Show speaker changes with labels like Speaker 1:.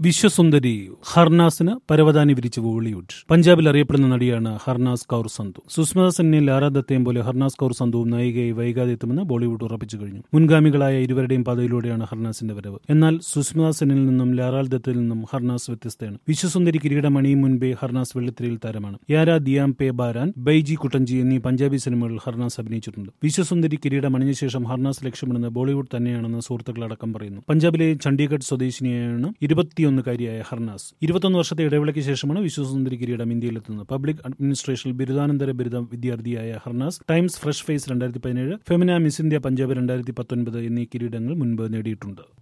Speaker 1: വിശ്വസുന്ദരി ഹർനാസിന് പരവതാനി വിരിച്ച് ബോളിവുഡ് പഞ്ചാബിൽ അറിയപ്പെടുന്ന നടിയാണ് ഹർനാസ് കൗർ സന്ധു സുസ്മിത സെന്നിൽ ആരാധത്തെയും പോലെ ഹർനാസ് കൗർ സന്ധുവും നായികയായി വൈകാതെ എത്തുമെന്ന് ബോളിവുഡ് ഉറപ്പിച്ചു കഴിഞ്ഞു മുൻഗാമികളായ ഇരുവരുടെയും പാതയിലൂടെയാണ് ഹർനാസിന്റെ വരവ് എന്നാൽ സുസ്മിത സെന്നിൽ നിന്നും ലാറാൽ ദത്തിൽ നിന്നും ഹർനാസ് വ്യത്യസ്തയാണ് വിശ്വസുന്ദരി കിരീടമണിയും മുൻപേ ഹർനാസ് വെള്ളിത്തിരയിൽ താരമാണ് യാര ദിയാം പേ ബാരാൻ ബൈജി കുട്ടൻജി എന്നീ പഞ്ചാബി സിനിമകളിൽ ഹർനാസ് അഭിനയിച്ചിട്ടുണ്ട് വിശ്വസുന്ദരി കിരീടമണിഞ്ഞ ശേഷം ഹർനാസ് ലക്ഷ്യമിടുന്നത് ബോളിവുഡ് തന്നെയാണെന്ന് സുഹൃത്തുക്കളടക്കം പറയുന്നു പഞ്ചാബിലെ ചണ്ഡീഗഡ് സ്വദേശിനിയാണ് ഇരുപത്തിയൊന്നുകാരിയായ ഹർനാസ് ഇരുപത്തൊന്ന് വർഷത്തെ ഇടവേളയ്ക്ക് ശേഷമാണ് വിശ്വസുന്ദരി കിരീടം ഇന്ത്യയിലെത്തുന്നത് പബ്ലിക് അഡ്മിനിസ്ട്രേഷനിൽ ബിരുദാനന്തര ബിരുദ വിദ്യാർത്ഥിയായ ഹർനാസ് ടൈംസ് ഫ്രഷ് ഫേസ് രണ്ടായിരത്തി പതിനേഴ് ഫെമിന മിസ് ഇന്ത്യ പഞ്ചാബ് രണ്ടായിരത്തി പത്തൊൻപത് എന്നീ കിരീടങ്ങൾ മുൻപ് നേടിയിട്ടുണ്ട്